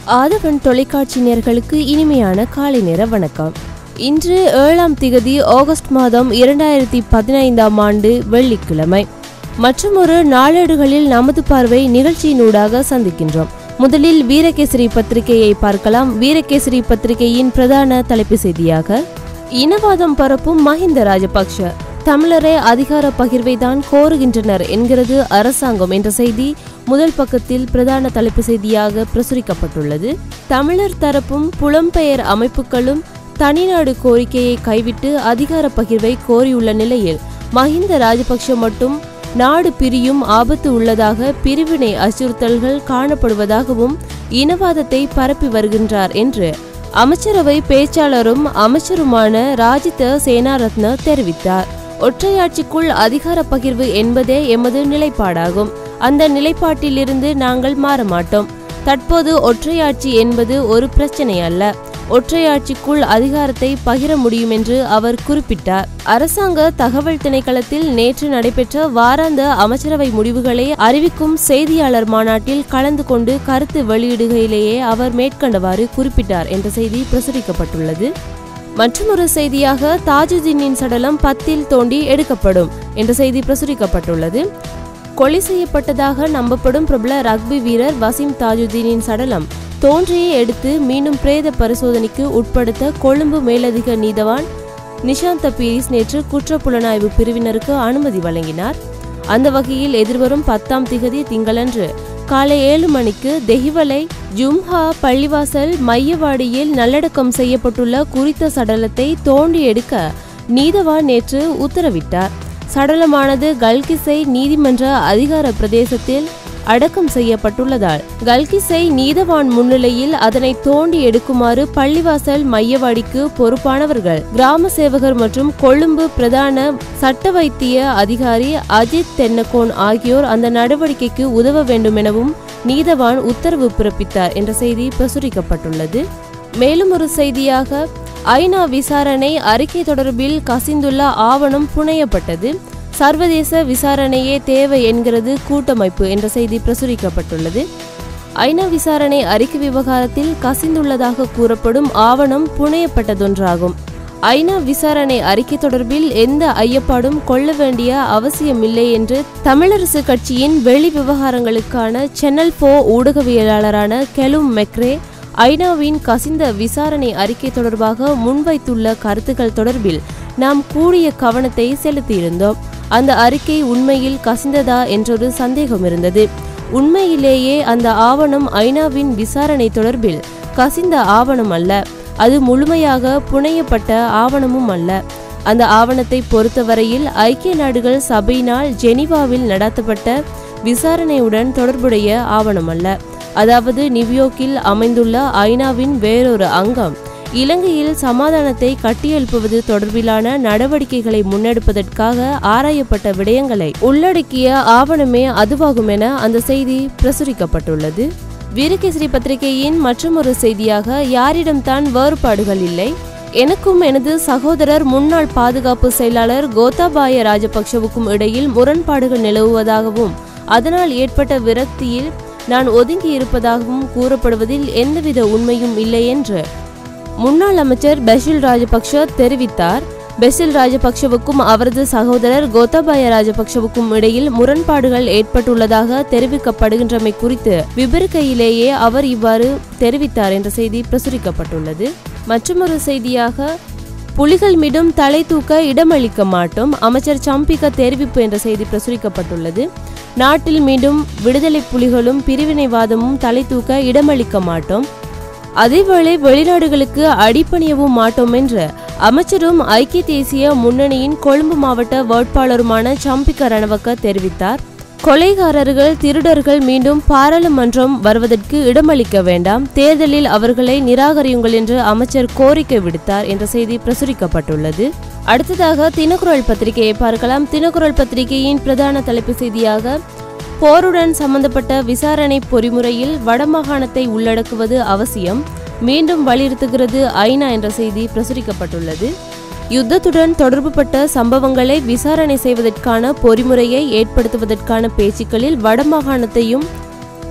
ஆதவன் தொலைக்காட்சி நேர்களுக்கு இனிமையான காலை நேர வணக்கம் இன்று ஏழாம் திகதி ஆகஸ்ட் மாதம் இரண்டாயிரத்தி பதினைந்தாம் ஆண்டு வெள்ளிக்கிழமை மற்றொரு நாளேடுகளில் நமது பார்வை நிகழ்ச்சியினூடாக சந்திக்கின்றோம் முதலில் வீரகேசரி பத்திரிகையை பார்க்கலாம் வீரகேசரி பத்திரிகையின் பிரதான தலைப்பு செய்தியாக இனவாதம் பரப்பும் மஹிந்த ராஜபக்ஷ தமிழரை அதிகார பகிர்வை தான் கோருகின்றனர் என்கிறது அரசாங்கம் என்ற செய்தி முதல் பக்கத்தில் பிரதான தலைப்பு செய்தியாக பிரசுரிக்கப்பட்டுள்ளது தமிழர் தரப்பும் புலம்பெயர் அமைப்புகளும் தனிநாடு கோரிக்கையை கைவிட்டு அதிகார பகிர்வை கோரியுள்ள நிலையில் மஹிந்த ராஜபக்ஷ மட்டும் நாடு பிரியும் ஆபத்து உள்ளதாக பிரிவினை அச்சுறுத்தல்கள் காணப்படுவதாகவும் இனவாதத்தை பரப்பி வருகின்றார் என்று அமைச்சரவை பேச்சாளரும் அமைச்சருமான ராஜித சேனாரத்ன தெரிவித்தார் ஒற்றையாட்சிக்குள் அதிகார பகிர்வு என்பதே எமது நிலைப்பாடாகும் அந்த நிலைப்பாட்டிலிருந்து நாங்கள் மாற மாட்டோம் தற்போது ஒற்றையாட்சி என்பது ஒரு பிரச்சனை அல்ல ஒற்றையாட்சிக்குள் அதிகாரத்தை பகிர முடியும் என்று அவர் குறிப்பிட்டார் அரசாங்க தகவல் திணைக்களத்தில் நேற்று நடைபெற்ற வாராந்த அமைச்சரவை முடிவுகளை அறிவிக்கும் செய்தியாளர் மாநாட்டில் கலந்து கொண்டு கருத்து வெளியிடுகையிலேயே அவர் மேற்கண்டவாறு குறிப்பிட்டார் என்ற செய்தி பிரசுரிக்கப்பட்டுள்ளது மற்றொரு செய்தியாக தாஜுதீனின் சடலம் பத்தில் தோண்டி எடுக்கப்படும் என்ற செய்தி பிரசுரிக்கப்பட்டுள்ளது கொலை செய்யப்பட்டதாக நம்பப்படும் பிரபல ரக்பி வீரர் வசீம் தாஜுதீனின் சடலம் தோன்றியை எடுத்து மீண்டும் பிரேத பரிசோதனைக்கு உட்படுத்த கொழும்பு மேலதிக நீதவான் நிஷாந்த பீரிஸ் நேற்று குற்றப்புலனாய்வு பிரிவினருக்கு அனுமதி வழங்கினார் அந்த வகையில் எதிர்வரும் பத்தாம் திகதி திங்களன்று காலை ஏழு மணிக்கு தெஹிவலை ஜும்ஹா பள்ளிவாசல் மையவாடியில் நல்லடக்கம் செய்யப்பட்டுள்ள குறித்த சடலத்தை தோண்டி எடுக்க நீதவான் நேற்று உத்தரவிட்டார் சடலமானது கல்கிசை நீதிமன்ற அதிகார பிரதேசத்தில் அடக்கம் செய்யப்பட்டுள்ளதால் கல்கிசை நீதவான் முன்னிலையில் அதனை தோண்டி எடுக்குமாறு பள்ளிவாசல் மையவாடிக்கு பொறுப்பானவர்கள் கிராம சேவகர் மற்றும் கொழும்பு பிரதான சட்ட வைத்திய அதிகாரி அஜித் தென்னகோன் ஆகியோர் அந்த நடவடிக்கைக்கு உதவ வேண்டும் எனவும் நீதவான் உத்தரவு பிறப்பித்தார் என்ற செய்தி பிரசுரிக்கப்பட்டுள்ளது மேலும் ஒரு செய்தியாக ஐநா விசாரணை அறிக்கை தொடர்பில் கசிந்துள்ள ஆவணம் புனையப்பட்டது சர்வதேச விசாரணையே தேவை என்கிறது கூட்டமைப்பு என்ற செய்தி பிரசுரிக்கப்பட்டுள்ளது ஐநா விசாரணை அறிக்கை விவகாரத்தில் கசிந்துள்ளதாக கூறப்படும் ஆவணம் புனையப்பட்டதொன்றாகும் ஐநா விசாரணை அறிக்கை தொடர்பில் எந்த ஐயப்பாடும் கொள்ள வேண்டிய அவசியமில்லை என்று தமிழரசு கட்சியின் வெளி விவகாரங்களுக்கான சேனல் போ ஊடகவியலாளரான கெலும் மெக்ரே ஐநாவின் கசிந்த விசாரணை அறிக்கை தொடர்பாக முன்வைத்துள்ள கருத்துக்கள் தொடர்பில் நாம் கூடிய கவனத்தை செலுத்தியிருந்தோம் அந்த அறிக்கை உண்மையில் கசிந்ததா என்றொரு சந்தேகம் இருந்தது உண்மையிலேயே அந்த ஆவணம் ஐநாவின் விசாரணை தொடர்பில் கசிந்த ஆவணம் அல்ல அது முழுமையாக புனையப்பட்ட ஆவணமும் அல்ல அந்த ஆவணத்தை பொறுத்தவரையில் ஐக்கிய நாடுகள் சபையினால் ஜெனீவாவில் நடத்தப்பட்ட விசாரணையுடன் தொடர்புடைய ஆவணம் அல்ல அதாவது நியூயோர்க்கில் அமைந்துள்ள ஐநாவின் வேறொரு அங்கம் இலங்கையில் சமாதானத்தை கட்டியெழுப்புவது தொடர்பிலான நடவடிக்கைகளை முன்னெடுப்பதற்காக ஆராயப்பட்ட விடயங்களை உள்ளடக்கிய ஆவணமே அதுவாகும் என அந்த செய்தி பிரசுரிக்கப்பட்டுள்ளது வீரகேசரி பத்திரிகையின் மற்றொரு செய்தியாக யாரிடம்தான் வேறுபாடுகள் இல்லை எனக்கும் எனது சகோதரர் முன்னாள் பாதுகாப்பு செயலாளர் கோத்தாபாய ராஜபக்ஷவுக்கும் இடையில் முரண்பாடுகள் நிலவுவதாகவும் அதனால் ஏற்பட்ட விரக்தியில் நான் ஒதுங்கி இருப்பதாகவும் கூறப்படுவதில் எந்தவித உண்மையும் இல்லை என்று முன்னாள் அமைச்சர் பெஷில் ராஜபக்ஷ தெரிவித்தார் பெசில் ராஜபக்ஷவுக்கும் அவரது சகோதரர் கோத்தபாய ராஜபக்ஷவுக்கும் இடையில் முரண்பாடுகள் ஏற்பட்டுள்ளதாக தெரிவிக்கப்படுகின்றமை குறித்து விபரிக்கையிலேயே அவர் இவ்வாறு தெரிவித்தார் என்ற செய்தி பிரசுரிக்கப்பட்டுள்ளது மற்றொரு செய்தியாக புலிகள் மீண்டும் தலை தூக்க இடமளிக்க மாட்டோம் அமைச்சர் சம்பிக்க தெரிவிப்பு என்ற செய்தி பிரசுரிக்கப்பட்டுள்ளது நாட்டில் மீண்டும் விடுதலை புலிகளும் பிரிவினைவாதமும் தலை தூக்க இடமளிக்க மாட்டோம் அதேவேளை வெளிநாடுகளுக்கு அடிப்பணியவும் மாட்டோம் என்று அமைச்சரும் ஐக்கிய தேசிய முன்னணியின் கொழும்பு மாவட்ட வேட்பாளருமான சம்பிக்க ரணவக்க தெரிவித்தார் கொலைகாரர்கள் திருடர்கள் மீண்டும் பாராளுமன்றம் வருவதற்கு இடமளிக்க வேண்டாம் தேர்தலில் அவர்களை நிராகரியுங்கள் என்று அமைச்சர் கோரிக்கை விடுத்தார் என்ற செய்தி பிரசுரிக்கப்பட்டுள்ளது அடுத்ததாக தினக்குரல் பத்திரிகையை பார்க்கலாம் தினக்குரல் பத்திரிகையின் பிரதான தலைப்பு செய்தியாக போருடன் சம்பந்தப்பட்ட விசாரணை பொறிமுறையில் வடமாகாணத்தை உள்ளடக்குவது அவசியம் மீண்டும் வலியுறுத்துகிறது ஐநா என்ற செய்தி பிரசுரிக்கப்பட்டுள்ளது யுத்தத்துடன் தொடர்புபட்ட சம்பவங்களை விசாரணை செய்வதற்கான பொறிமுறையை ஏற்படுத்துவதற்கான பேச்சுக்களில் வடமாகாணத்தையும்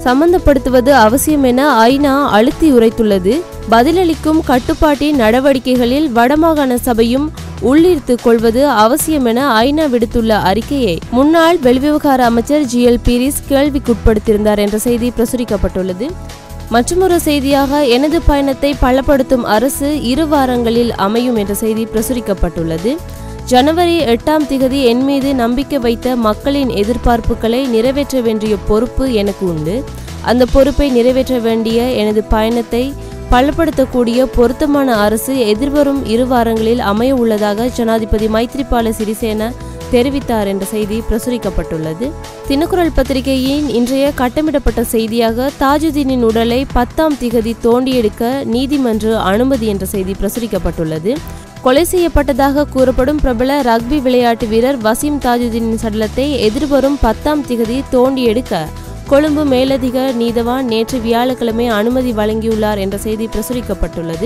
சம்பந்தப்படுத்துவது அவசியம் என ஐநா அழுத்தி உரைத்துள்ளது பதிலளிக்கும் கட்டுப்பாட்டின் நடவடிக்கைகளில் வடமாகாண சபையும் உள்ளிருத்துக் கொள்வது அவசியம் என ஐநா விடுத்துள்ள அறிக்கையை முன்னாள் வெளிவிவகார அமைச்சர் ஜி எல் பீரிஸ் கேள்விக்குட்படுத்தியிருந்தார் என்ற செய்தி பிரசுரிக்கப்பட்டுள்ளது மற்றொரு செய்தியாக எனது பயணத்தை பலப்படுத்தும் அரசு இரு வாரங்களில் அமையும் என்ற செய்தி பிரசுரிக்கப்பட்டுள்ளது ஜனவரி எட்டாம் திகதி என் மீது நம்பிக்கை வைத்த மக்களின் எதிர்பார்ப்புகளை நிறைவேற்ற வேண்டிய பொறுப்பு எனக்கு உண்டு அந்த பொறுப்பை நிறைவேற்ற வேண்டிய எனது பயணத்தை பலப்படுத்தக்கூடிய பொருத்தமான அரசு எதிர்வரும் இரு வாரங்களில் அமைய உள்ளதாக ஜனாதிபதி மைத்ரிபால சிறிசேன தெரிவித்தார் என்ற செய்தி பிரசுரிக்கப்பட்டுள்ளது தினக்குரல் பத்திரிகையின் இன்றைய கட்டமிடப்பட்ட செய்தியாக தாஜுதீனின் உடலை பத்தாம் திகதி தோண்டி எடுக்க நீதிமன்ற அனுமதி என்ற செய்தி பிரசுரிக்கப்பட்டுள்ளது கொலை செய்யப்பட்டதாக கூறப்படும் பிரபல ரக்பி விளையாட்டு வீரர் வசீம் தாஜுதீனின் சடலத்தை எதிர்வரும் பத்தாம் திகதி தோண்டி எடுக்க கொழும்பு மேலதிக நீதவான் நேற்று வியாழக்கிழமை அனுமதி வழங்கியுள்ளார் என்ற செய்தி பிரசுரிக்கப்பட்டுள்ளது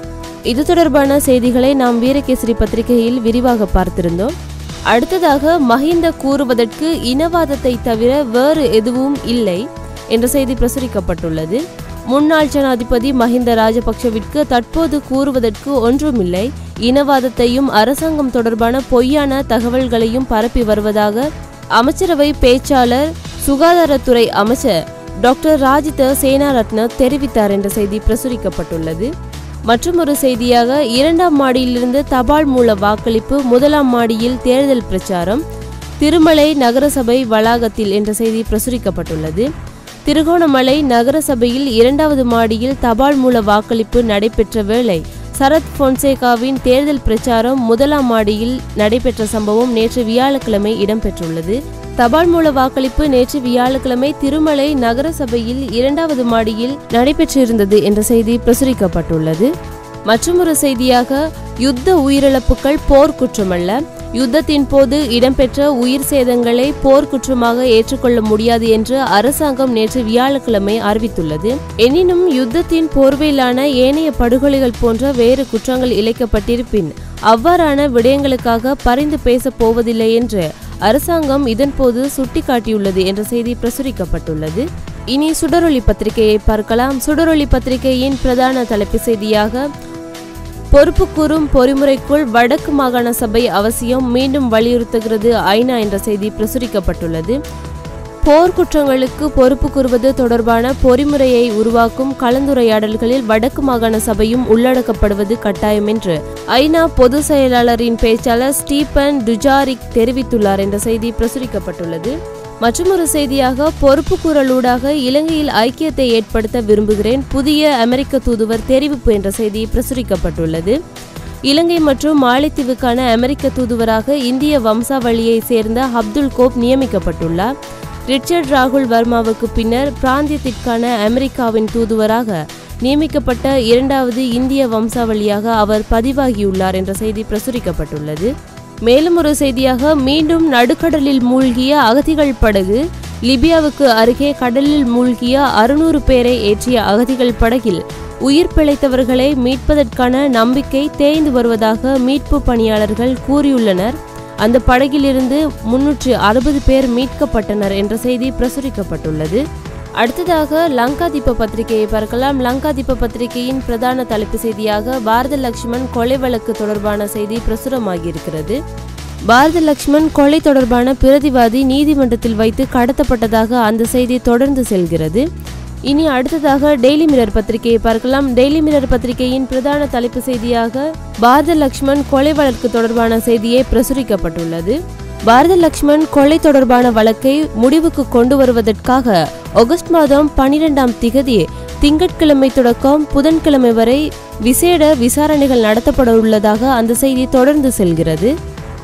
இது தொடர்பான செய்திகளை நாம் வீரகேசரி பத்திரிகையில் விரிவாக பார்த்திருந்தோம் அடுத்ததாக மஹிந்த கூறுவதற்கு இனவாதத்தை தவிர வேறு எதுவும் இல்லை என்ற செய்தி பிரசுரிக்கப்பட்டுள்ளது முன்னாள் ஜனாதிபதி மஹிந்த ராஜபக்ஷவிற்கு தற்போது கூறுவதற்கு ஒன்றுமில்லை இனவாதத்தையும் அரசாங்கம் தொடர்பான பொய்யான தகவல்களையும் பரப்பி வருவதாக அமைச்சரவை பேச்சாளர் சுகாதாரத்துறை அமைச்சர் டாக்டர் ராஜித சேனாரத்ன தெரிவித்தார் என்ற செய்தி பிரசுரிக்கப்பட்டுள்ளது மற்றொரு செய்தியாக இரண்டாம் மாடியிலிருந்து தபால் மூல வாக்களிப்பு முதலாம் மாடியில் தேர்தல் பிரச்சாரம் திருமலை நகரசபை வளாகத்தில் என்ற செய்தி பிரசுரிக்கப்பட்டுள்ளது திருகோணமலை நகரசபையில் இரண்டாவது மாடியில் தபால் மூல வாக்களிப்பு நடைபெற்ற வேளை சரத் பொன்சேகாவின் தேர்தல் பிரச்சாரம் முதலாம் மாடியில் நடைபெற்ற சம்பவம் நேற்று வியாழக்கிழமை இடம்பெற்றுள்ளது தபால் மூல வாக்களிப்பு நேற்று வியாழக்கிழமை திருமலை நகரசபையில் இரண்டாவது மாடியில் நடைபெற்றிருந்தது என்ற செய்தி பிரசுரிக்கப்பட்டுள்ளது மற்றொரு செய்தியாக யுத்த உயிரிழப்புகள் போர்க்குற்றமல்ல யுத்தத்தின் போது இடம்பெற்ற உயிர் சேதங்களை போர்க்குற்றமாக ஏற்றுக்கொள்ள முடியாது என்று அரசாங்கம் நேற்று வியாழக்கிழமை அறிவித்துள்ளது எனினும் யுத்தத்தின் போர்வையிலான ஏனைய படுகொலைகள் போன்ற வேறு குற்றங்கள் இழைக்கப்பட்டிருப்பின் அவ்வாறான விடயங்களுக்காக பரிந்து பேசப் போவதில்லை என்று அரசாங்கம் இதன்போது சுட்டிக்காட்டியுள்ளது என்ற செய்தி பிரசுரிக்கப்பட்டுள்ளது இனி சுடரொளி பத்திரிகையை பார்க்கலாம் சுடரொளி பத்திரிகையின் பிரதான தலைப்பு செய்தியாக பொறுப்பு கூறும் பொறிமுறைக்குள் வடக்கு மாகாண சபை அவசியம் மீண்டும் வலியுறுத்துகிறது ஐநா என்ற செய்தி பிரசுரிக்கப்பட்டுள்ளது போர்க்குற்றங்களுக்கு பொறுப்பு கூறுவது தொடர்பான பொறிமுறையை உருவாக்கும் கலந்துரையாடல்களில் வடக்கு மாகாண சபையும் உள்ளடக்கப்படுவது கட்டாயம் என்று ஐநா பொதுச் செயலாளரின் பேச்சாளர் ஸ்டீபன் டுஜாரிக் தெரிவித்துள்ளார் என்ற செய்தி பிரசுரிக்கப்பட்டுள்ளது மற்றொரு செய்தியாக பொறுப்பு கூறலூடாக இலங்கையில் ஐக்கியத்தை ஏற்படுத்த விரும்புகிறேன் புதிய அமெரிக்க தூதுவர் தெரிவிப்பு என்ற செய்தி பிரசுரிக்கப்பட்டுள்ளது இலங்கை மற்றும் மாலைத்தீவுக்கான அமெரிக்க தூதுவராக இந்திய வம்சாவளியை சேர்ந்த அப்துல் கோப் நியமிக்கப்பட்டுள்ளார் ரிச்சர்ட் ராகுல் வர்மாவுக்கு பின்னர் பிராந்தியத்திற்கான அமெரிக்காவின் தூதுவராக நியமிக்கப்பட்ட இரண்டாவது இந்திய வம்சாவளியாக அவர் பதிவாகியுள்ளார் என்ற செய்தி பிரசுரிக்கப்பட்டுள்ளது மேலும் ஒரு செய்தியாக மீண்டும் நடுக்கடலில் மூழ்கிய அகதிகள் படகு லிபியாவுக்கு அருகே கடலில் மூழ்கிய அறுநூறு பேரை ஏற்றிய அகதிகள் படகில் உயிர் பிழைத்தவர்களை மீட்பதற்கான நம்பிக்கை தேய்ந்து வருவதாக மீட்பு பணியாளர்கள் கூறியுள்ளனர் அந்த படகிலிருந்து முன்னூற்று அறுபது பேர் மீட்கப்பட்டனர் என்ற செய்தி பிரசுரிக்கப்பட்டுள்ளது அடுத்ததாக லங்காதீப பத்திரிகையை பார்க்கலாம் லங்காதீப பத்திரிகையின் பிரதான தலைப்பு செய்தியாக பாரத லக்ஷ்மண் கொலை வழக்கு தொடர்பான செய்தி பிரசுரமாகியிருக்கிறது பாரத லக்ஷ்மண் கொலை தொடர்பான பிரதிவாதி நீதிமன்றத்தில் வைத்து கடத்தப்பட்டதாக அந்த செய்தி தொடர்ந்து செல்கிறது இனி அடுத்ததாக டெய்லி மிரர் பத்திரிகையை பார்க்கலாம் டெய்லி மிரர் பத்திரிகையின் பிரதான தலைப்பு செய்தியாக பாரத லக்ஷ்மண் கொலை வழக்கு தொடர்பான செய்தியே பிரசுரிக்கப்பட்டுள்ளது பாரத லக்ஷ்மண் கொலை தொடர்பான வழக்கை முடிவுக்கு கொண்டு வருவதற்காக ஆகஸ்ட் மாதம் பனிரெண்டாம் திகதி திங்கட்கிழமை தொடக்கம் புதன்கிழமை வரை விசேட விசாரணைகள் நடத்தப்பட உள்ளதாக அந்த செய்தி தொடர்ந்து செல்கிறது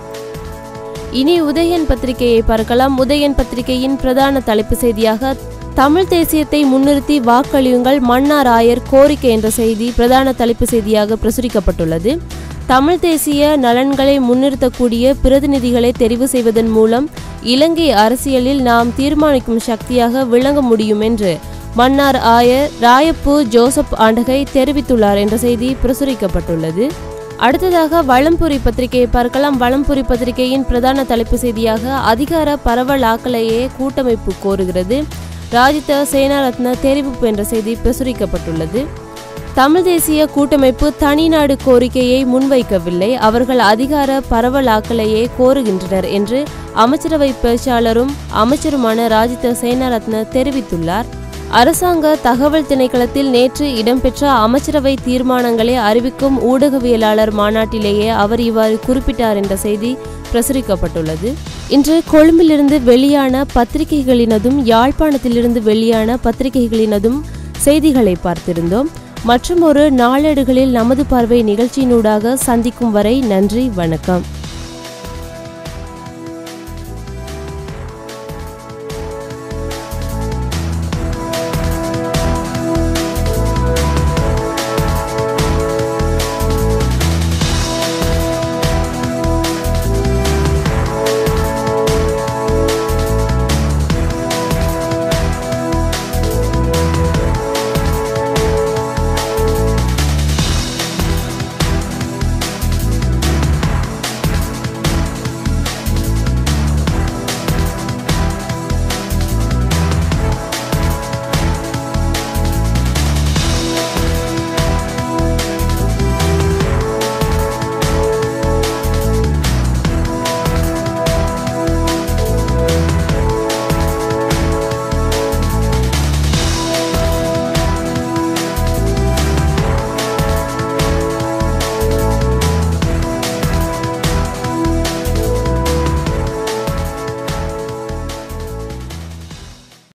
இனி உதயன் பத்திரிகையை பார்க்கலாம் உதயன் பத்திரிகையின் பிரதான தலைப்பு செய்தியாக தமிழ் தேசியத்தை முன்னிறுத்தி வாக்களியுங்கள் மன்னார் ஆயர் கோரிக்கை என்ற செய்தி பிரதான தலைப்பு செய்தியாக பிரசுரிக்கப்பட்டுள்ளது தமிழ் தேசிய நலன்களை முன்னிறுத்தக்கூடிய பிரதிநிதிகளை தெரிவு செய்வதன் மூலம் இலங்கை அரசியலில் நாம் தீர்மானிக்கும் சக்தியாக விளங்க முடியும் என்று மன்னார் ஆயர் ராயப்பு ஜோசப் ஆண்டகை தெரிவித்துள்ளார் என்ற செய்தி பிரசுரிக்கப்பட்டுள்ளது அடுத்ததாக வளம்புரி பத்திரிகையை பார்க்கலாம் வளம்புரி பத்திரிகையின் பிரதான தலைப்பு செய்தியாக அதிகார பரவலாக்கலையே கூட்டமைப்பு கோருகிறது ராஜித சேனாரத்ன தெரிவிப்பு என்ற செய்தி பிரசுரிக்கப்பட்டுள்ளது தமிழ் தேசிய கூட்டமைப்பு தனிநாடு கோரிக்கையை முன்வைக்கவில்லை அவர்கள் அதிகார பரவலாக்கலையே கோருகின்றனர் என்று அமைச்சரவை பேச்சாளரும் அமைச்சருமான ராஜித சேனாரத்ன தெரிவித்துள்ளார் அரசாங்க தகவல் திணைக்களத்தில் நேற்று இடம்பெற்ற அமைச்சரவை தீர்மானங்களை அறிவிக்கும் ஊடகவியலாளர் மாநாட்டிலேயே அவர் இவ்வாறு குறிப்பிட்டார் என்ற செய்தி பிரசுரிக்கப்பட்டுள்ளது இன்று கொழும்பிலிருந்து வெளியான பத்திரிகைகளினதும் யாழ்ப்பாணத்திலிருந்து வெளியான பத்திரிகைகளினதும் செய்திகளை பார்த்திருந்தோம் மற்றும் ஒரு நாளேடுகளில் நமது பார்வை நிகழ்ச்சியினூடாக சந்திக்கும் வரை நன்றி வணக்கம்